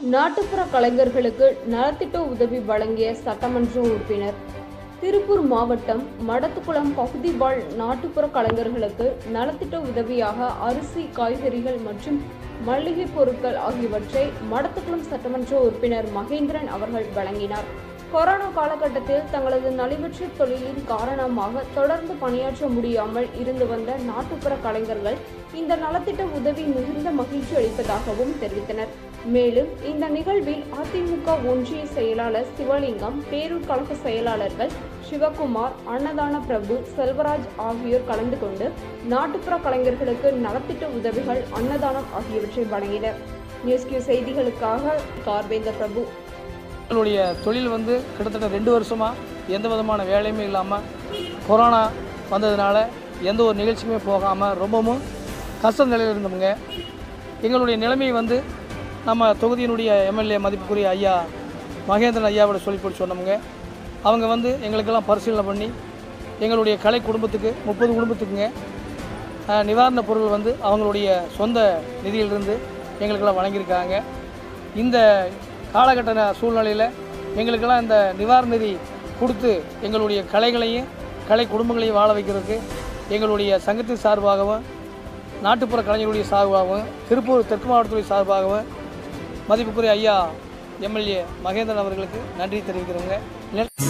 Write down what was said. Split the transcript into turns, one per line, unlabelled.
நாட்டுப்புற கலைஞர்களுக்கு நலத்திட்ட உதவி வழங்கிய சட்டமன்ற உறுப்பினர் திருப்பூர் மாவட்டம் மடத்துக்குளம் பகுதி வாழ் நாட்டுப்புற கலைஞர்களுக்கு நலத்திட்ட உதவியாக அரிசி காய்கறிகள் மற்றும் மளிகை பொருட்கள் ஆகியவற்றை மடத்துக்குளம் சட்டமன்ற உறுப்பினர் மகேந்திரன் அவர்கள் வழங்கினார் கொரோனா காலகட்டத்தில் தங்களது நலிவற்ற தொழிலின் காரணமாக தொடர்ந்து பணியாற்ற முடியாமல் இருந்து வந்த நாட்டுப்புற கலைஞர்கள் இந்த நலத்திட்ட உதவி மிகுந்த மகிழ்ச்சி அளிப்பதாகவும் தெரிவித்தனர் மேலும் இந்த நிகழ்வில் அதிமுக ஒன்றிய செயலாளர் சிவலிங்கம் பேரூர் கழக செயலாளர்கள் சிவகுமார் அன்னதான பிரபு செல்வராஜ் ஆகியோர் கலந்து கொண்டு நாட்டுப்புற கலைஞர்களுக்கு நலத்திட்ட உதவிகள் அன்னதானம் ஆகியவற்றை வழங்கினர் நியூஸ் கியூ செய்திகளுக்காக கார்வேந்தர் பிரபு
எங்களுடைய தொழில் வந்து கிட்டத்தட்ட ரெண்டு வருஷமாக எந்த விதமான வேலையுமே இல்லாமல் கொரோனா வந்ததுனால எந்த ஒரு நிகழ்ச்சியுமே போகாமல் ரொம்பவும் கஷ்ட நிலையில் இருந்தோமுங்க எங்களுடைய நிலைமை வந்து நம்ம தொகுதியினுடைய எம்எல்ஏ மதிப்புக்குரிய ஐயா மகேந்திரன் ஐயாவோட சொல்லி போட்டு சொன்னோமுங்க அவங்க வந்து எங்களுக்கெல்லாம் பரிசீலனை பண்ணி எங்களுடைய கலை குடும்பத்துக்கு முப்பது குடும்பத்துக்குங்க அஹ், நிவாரணப் பொருள் வந்து அவங்களுடைய சொந்த நிதியிலிருந்து எங்களுக்கெல்லாம் வழங்கியிருக்காங்க இந்த காலகட்ட சூழ்நிலையில் எங்களுக்கெல்லாம் இந்த நிவாரண நிதி கொடுத்து எங்களுடைய கலைகளையும் கலை குடும்பங்களையும் வாழ வைக்கிறதுக்கு எங்களுடைய சங்கத்தின் சார்பாகவும் நாட்டுப்புற கலைஞர்களுடைய சார்பாகவும் திருப்பூர் தெற்கு மாவட்டத்துடைய சார்பாகவும் மதிப்புக்குரிய ஐயா எம்எல்ஏ மகேந்திரன் அவர்களுக்கு நன்றி தெரிவிக்கிறோங்க